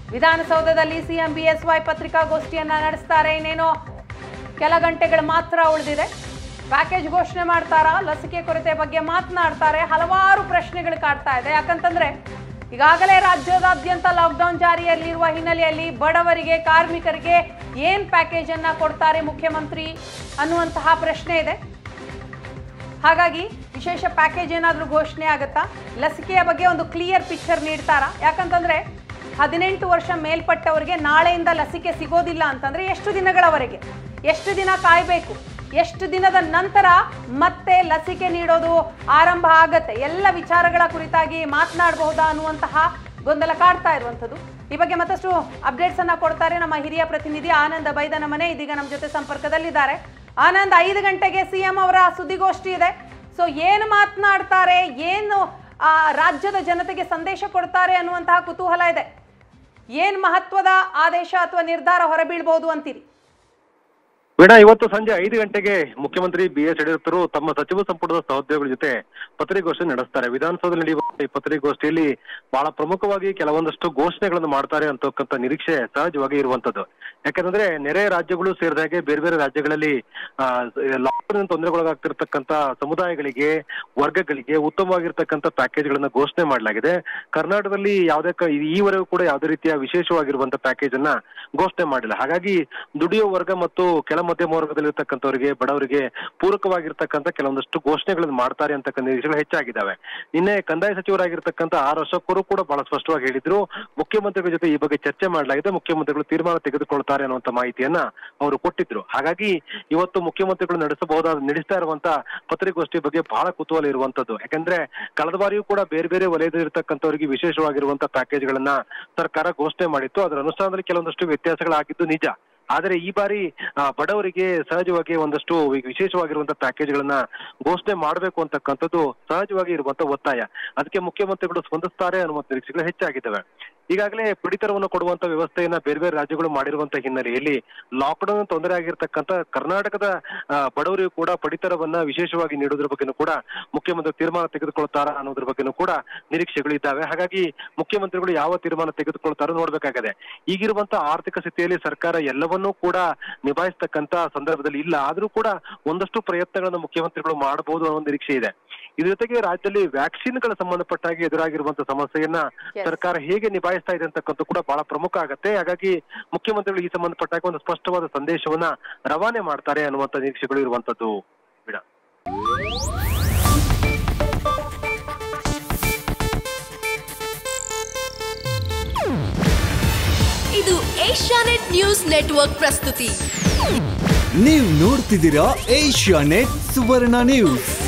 ವಿಧಾನಸೌಧದಲ್ಲಿ CM BSY ಪತ್ರಿಕಾಗೋಷ್ಠಿಯನ್ನ ನಡೆಸ್ತಾರೆ ಇನ್ನೇನು ಕೆಲ ಗಂಟೆಗಳು ಮಾತ್ರ ಉಳಿದಿದೆ ಪ್ಯಾಕೇಜ್ ಘೋಷಣೆ ಮಾಡ್ತಾರಾ ಲಸಿಕೆ ಕೊರತೆ ಬಗ್ಗೆ ಮಾತನಾಡ್ತಾರೆ ಹಲವಾರು ಪ್ರಶ್ನೆಗಳು ಕಾಡ್ತಾ ಇದೆ ಯಾಕಂತಂದ್ರೆ ಈಗಾಗಲೇ ರಾಜ್ಯದಾದ್ಯಂತ ಲಾಕ್ಡೌನ್ ಜಾರಿಯಲ್ಲಿರುವ ಹಿನ್ನೆಲೆಯಲ್ಲಿ ಬಡವರಿಗೆ ಕಾರ್ಮಿಕರಿಗೆ ಏನ್ ಪ್ಯಾಕೇಜ್ ಅನ್ನ ಕೊಡ್ತಾರೆ ಮುಖ್ಯಮಂತ್ರಿ ಅನ್ನುವಂತಹ ಪ್ರಶ್ನೆ ಇದೆ ಹಾಗಾಗಿ ವಿಶೇಷ ಪ್ಯಾಕೇಜ್ ಏನಾದರೂ ಘೋಷಣೆ ಆಗುತ್ತಾ ಲಸಿಕೆಯ ಬಗ್ಗೆ ಒಂದು ಕ್ಲಿಯರ್ ಪಿಕ್ಚರ್ ನೀಡ್ತಾರಾ ಯಾಕಂತಂದ್ರೆ ಹದಿನೆಂಟು ವರ್ಷ ಮೇಲ್ಪಟ್ಟವರಿಗೆ ನಾಳೆಯಿಂದ ಲಸಿಕೆ ಸಿಗೋದಿಲ್ಲ ಅಂತಂದ್ರೆ ಎಷ್ಟು ದಿನಗಳವರೆಗೆ ಎಷ್ಟು ದಿನ ಕಾಯಬೇಕು ಎಷ್ಟು ದಿನದ ನಂತರ ಮತ್ತೆ ಲಸಿಕೆ ನೀಡೋದು ಆರಂಭ ಆಗತ್ತೆ ಎಲ್ಲ ವಿಚಾರಗಳ ಕುರಿತಾಗಿ ಮಾತನಾಡಬಹುದಾ ಅನ್ನುವಂತಹ ಗೊಂದಲ ಕಾಡ್ತಾ ಇರುವಂಥದ್ದು ಈ ಬಗ್ಗೆ ಮತ್ತಷ್ಟು ಅಪ್ಡೇಟ್ಸ್ ಅನ್ನ ಕೊಡ್ತಾರೆ ನಮ್ಮ ಹಿರಿಯ ಪ್ರತಿನಿಧಿ ಆನಂದ ಬೈದನ ಮನೆ ಇದೀಗ ನಮ್ಮ ಜೊತೆ ಸಂಪರ್ಕದಲ್ಲಿದ್ದಾರೆ ಆನಂದ್ ಐದು ಗಂಟೆಗೆ ಸಿಎಂ ಅವರ ಸುದ್ದಿಗೋಷ್ಠಿ ಇದೆ ಸೊ ಏನು ಮಾತನಾಡ್ತಾರೆ ಏನು ಆ ರಾಜ್ಯದ ಜನತೆಗೆ ಸಂದೇಶ ಕೊಡ್ತಾರೆ ಅನ್ನುವಂತಹ ಕುತೂಹಲ ಇದೆ ಏನ್ ಮಹತ್ವದ ಆದೇಶ ಅಥವಾ ನಿರ್ಧಾರ ಹೊರಬೀಳ್ಬಹುದು ಅಂತೀರಿ ವೀಣಾ ಇವತ್ತು ಸಂಜೆ ಐದು ಗಂಟೆಗೆ ಮುಖ್ಯಮಂತ್ರಿ ಬಿ ಎಸ್ ಯಡಿಯೂರಪ್ಪರು ತಮ್ಮ ಸಚಿವ ಸಂಪುಟದ ಸಹೋದ್ಯೋಗಿಗಳ ಜೊತೆ ಪತ್ರಿಕಾಗೋಷ್ಠಿ ನಡೆಸ್ತಾರೆ ವಿಧಾನಸೌಧದಲ್ಲಿ ನಡೆಯುವ ಈ ಪತ್ರಿಕಾಗೋಷ್ಠಿಯಲ್ಲಿ ಬಹಳ ಪ್ರಮುಖವಾಗಿ ಕೆಲವೊಂದಷ್ಟು ಘೋಷಣೆಗಳನ್ನು ಮಾಡ್ತಾರೆ ಅಂತಕ್ಕಂಥ ನಿರೀಕ್ಷೆ ಸಹಜವಾಗಿ ಇರುವಂತದ್ದು ಯಾಕಂದ್ರೆ ನೆರೆ ರಾಜ್ಯಗಳು ಸೇರಿದ ಹಾಗೆ ಬೇರೆ ಬೇರೆ ರಾಜ್ಯಗಳಲ್ಲಿ ಲಾಕ್ಡೌನ್ ತೊಂದರೆಗೊಳಗಾಗ್ತಿರ್ತಕ್ಕಂಥ ಸಮುದಾಯಗಳಿಗೆ ವರ್ಗಗಳಿಗೆ ಉತ್ತಮವಾಗಿರ್ತಕ್ಕಂಥ ಪ್ಯಾಕೇಜ್ಗಳನ್ನ ಘೋಷಣೆ ಮಾಡಲಾಗಿದೆ ಕರ್ನಾಟಕದಲ್ಲಿ ಯಾವುದೇ ಕ- ಈವರೆಗೂ ಕೂಡ ಯಾವುದೇ ರೀತಿಯ ವಿಶೇಷವಾಗಿರುವಂತ ಪ್ಯಾಕೇಜ್ ಅನ್ನ ಘೋಷಣೆ ಮಾಡಿಲ್ಲ ಹಾಗಾಗಿ ದುಡಿಯೋ ವರ್ಗ ಮತ್ತು ಕೆಳ ಮಧ್ಯಮ ವರ್ಗದಲ್ಲಿರ್ತಕ್ಕಂಥವರಿಗೆ ಬಡವರಿಗೆ ಪೂರಕವಾಗಿರ್ತಕ್ಕಂಥ ಕೆಲವೊಂದಷ್ಟು ಘೋಷಣೆಗಳನ್ನು ಮಾಡ್ತಾರೆ ಅಂತಕ್ಕಂಥ ನಿರೀಕ್ಷೆಗಳು ಹೆಚ್ಚಾಗಿದ್ದಾವೆ ನಿನ್ನೆ ಕಂದಾಯ ಸಚಿವರಾಗಿರ್ತಕ್ಕಂಥ ಆರ್ ಅಶೋಕ್ ಕೂಡ ಬಹಳ ಸ್ಪಷ್ಟವಾಗಿ ಹೇಳಿದ್ರು ಮುಖ್ಯಮಂತ್ರಿಗಳ ಜೊತೆ ಈ ಬಗ್ಗೆ ಚರ್ಚೆ ಮಾಡಲಾಗಿದೆ ಮುಖ್ಯಮಂತ್ರಿಗಳು ತೀರ್ಮಾನ ತೆಗೆದುಕೊಳ್ತಾರೆ ಅನ್ನುವಂತ ಮಾಹಿತಿಯನ್ನ ಅವರು ಕೊಟ್ಟಿದ್ರು ಹಾಗಾಗಿ ಇವತ್ತು ಮುಖ್ಯಮಂತ್ರಿಗಳು ನಡೆಸಬಹುದಾದ ನಡೆಸ್ತಾ ಇರುವಂತ ಪತ್ರಿಕಾಗೋಷ್ಠಿ ಬಗ್ಗೆ ಬಹಳ ಕುತೂಹಲ ಇರುವಂತದ್ದು ಯಾಕಂದ್ರೆ ಕಳೆದ ಬಾರಿಯೂ ಕೂಡ ಬೇರೆ ಬೇರೆ ವಲಯದಲ್ಲಿರ್ತಕ್ಕಂಥವರಿಗೆ ವಿಶೇಷವಾಗಿರುವಂತ ಪ್ಯಾಕೇಜ್ಗಳನ್ನ ಸರ್ಕಾರ ಘೋಷಣೆ ಮಾಡಿತ್ತು ಅದರ ಅನುಷ್ಠಾನದಲ್ಲಿ ಕೆಲವೊಂದಷ್ಟು ವ್ಯತ್ಯಾಸಗಳಾಗಿದ್ದು ನಿಜ ಆದರೆ ಈ ಬಾರಿ ಆ, ಬಡವರಿಗೆ ಸಹಜವಾಗಿ ಒಂದಷ್ಟು ವಿ- ವಿಶೇಷವಾಗಿರುವಂತ ಪ್ಯಾಕೇಜ್ಗಳನ್ನ ಘೋಷಣೆ ಮಾಡಬೇಕು ಅಂತಕ್ಕಂಥದ್ದು ಸಹಜವಾಗಿ ಇರುವಂತ ಒತ್ತಾಯ ಅದಕ್ಕೆ ಮುಖ್ಯಮಂತ್ರಿಗಳು ಸ್ಪಂದಿಸ್ತಾರೆ ಅನ್ನುವಂತ ನಿರೀಕ್ಷೆಗಳು ಹೆಚ್ಚಾಗಿದ್ದಾವೆ ಈಗಾಗಲೇ ಪಡಿತರವನ್ನು ಕೊಡುವಂತ ವ್ಯವಸ್ಥೆಯನ್ನ ಬೇರೆ ಬೇರೆ ರಾಜ್ಯಗಳು ಮಾಡಿರುವಂತ ಹಿನ್ನೆಲೆಯಲ್ಲಿ ಲಾಕ್ಡೌನ್ ತೊಂದರೆ ಆಗಿರ್ತಕ್ಕಂಥ ಕರ್ನಾಟಕದ ಆ, ಬಡವರಿಗೂ ಕೂಡ ಪಡಿತರವನ್ನ ವಿಶೇಷವಾಗಿ ನೀಡೋದ್ರ ಬಗ್ಗೆನೂ ಕೂಡ ಮುಖ್ಯಮಂತ್ರಿ ತೀರ್ಮಾನ ತೆಗೆದುಕೊಳ್ತಾರಾ ಅನ್ನೋದ್ರ ಬಗ್ಗೆನೂ ಕೂಡ ನಿರೀಕ್ಷೆಗಳು ಇದ್ದಾವೆ ಹಾಗಾಗಿ ಮುಖ್ಯಮಂತ್ರಿಗಳು ಯಾವ ತೀರ್ಮಾನ ತೆಗೆದುಕೊಳ್ತಾರೋ ನೋಡ್ಬೇಕಾಗಿದೆ ಈಗಿರುವಂತ ಆರ್ಥಿಕ ಸ್ಥಿತಿಯಲ್ಲಿ ಸರ್ಕಾರ ಎಲ್ಲವನ್ನೂ ಕೂಡ ನಿಭಾಯಿಸ್ತಕ್ಕಂತ ಸಂದರ್ಭದಲ್ಲಿ ಇಲ್ಲ ಆದ್ರೂ ಕೂಡ ಒಂದಷ್ಟು ಪ್ರಯತ್ನಗಳನ್ನು ಮುಖ್ಯಮಂತ್ರಿಗಳು ಮಾಡಬಹುದು ಅನ್ನೋ ಒಂದು ನಿರೀಕ್ಷೆ ಇದೆ ಇದ್ರ ಜೊತೆಗೆ ರಾಜ್ಯದಲ್ಲಿ ವ್ಯಾಕ್ಸಿನ್ಗಳ ಸಂಬಂಧಪಟ್ಟಾಗಿ ಎದುರಾಗಿರುವಂತ ಸಮಸ್ಯೆಯನ್ನ Yes. ಸರ್ಕಾರ ಹೇಗೆ ನಿಭಾಯಿಸ್ತಾ ಇದೆ ಅಂತಕ್ಕಂಥ ಕೂಡ ಬಹಳ ಪ್ರಮುಖ ಆಗತ್ತೆ ಹಾಗಾಗಿ ಮುಖ್ಯಮಂತ್ರಿಗಳು ಈ ಸಂಬಂಧಪಟ್ಟಾಗ ಒಂದು ಸ್ಪಷ್ಟವಾದ ಸಂದೇಶವನ್ನ ರವಾನೆ ಮಾಡ್ತಾರೆ ಅನ್ನುವಂತ ನಿರೀಕ್ಷೆಗಳು ಇರುವಂತದ್ದು ಬಿಡ ಇದು ಏಷ್ಯಾನೆಟ್ ನ್ಯೂಸ್ ನೆಟ್ವರ್ಕ್ ಪ್ರಸ್ತುತಿ ನೀವು ನೋಡ್ತಿದ್ದೀರಾ ಏಷ್ಯಾ ನೆಟ್ ಸುವರ್ಣ ನ್ಯೂಸ್